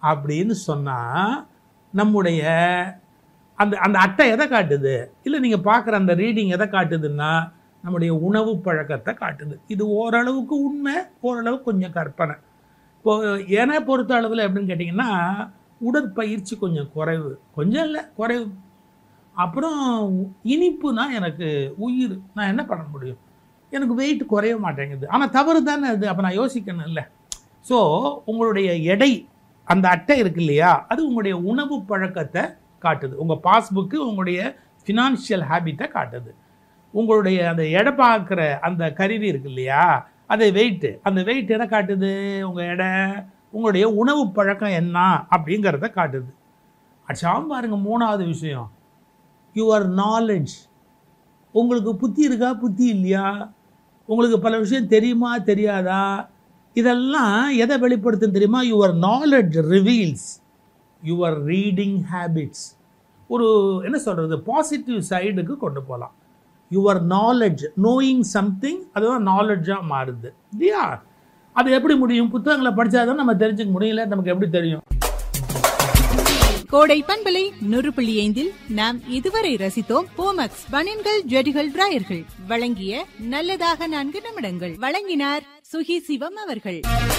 அப்படின்னு சொன்னால் நம்முடைய அந்த அந்த அட்டை எதை காட்டுது இல்லை நீங்கள் பார்க்குற அந்த ரீடிங் எதை காட்டுதுன்னா நம்முடைய உணவு பழக்கத்தை காட்டுது இது ஓரளவுக்கு உண்மை ஓரளவு கொஞ்சம் கற்பனை இப்போ என்னை பொறுத்த அளவில் எப்படின்னு கேட்டிங்கன்னா உடற்பயிற்சி கொஞ்சம் குறைவு கொஞ்சம் இல்லை குறைவு அப்புறம் இனிப்புனா எனக்கு உயிர் நான் என்ன பண்ண முடியும் எனக்கு வெயிட் குறைய மாட்டேங்குது ஆனால் தவறு தானே அது அப்போ நான் யோசிக்கணும் இல்லை ஸோ உங்களுடைய எடை அந்த அட்டை இருக்கு இல்லையா அது உங்களுடைய உணவு பழக்கத்தை காட்டுது உங்கள் பாஸ்புக்கு உங்களுடைய ஃபினான்ஷியல் ஹேபிட்டை காட்டுது உங்களுடைய அந்த எடை பார்க்குற அந்த கருவி இருக்கு இல்லையா அது வெயிட்டு அந்த வெயிட் எதை காட்டுது உங்கள் எடை உங்களுடைய உணவு பழக்கம் என்ன அப்படிங்கிறத காட்டுது அச்சாம் பாருங்க மூணாவது விஷயம் யுவர் நாலேஜ் உங்களுக்கு புத்தி இருக்கா புத்தி இல்லையா உங்களுக்கு பல விஷயம் தெரியுமா தெரியாதா இதெல்லாம் எதை வெளிப்படுத்துன்னு தெரியுமா your knowledge reveals your reading habits ஒரு என்ன சொல்கிறது பாசிட்டிவ் சைடுக்கு கொண்டு போகலாம் யுவர் நாலேஜ் நோயிங் சம்திங் அதுதான் நாலேஜாக மாறுது இல்லையா அது எப்படி முடியும் புத்தகங்களை படித்தாதான் நம்ம தெரிஞ்சுக்க முடியல நமக்கு எப்படி தெரியும் கோடை பண்பலை நூறு புள்ளி ஐந்தில் நாம் இதுவரை ரசித்தோம் போமக்ஸ் பனின்கள் ஜெடிகள் டிராயர்கள் வழங்கிய நல்லதாக நான்கு நிமிடங்கள் வழங்கினார் சுகி சிவம் அவர்கள்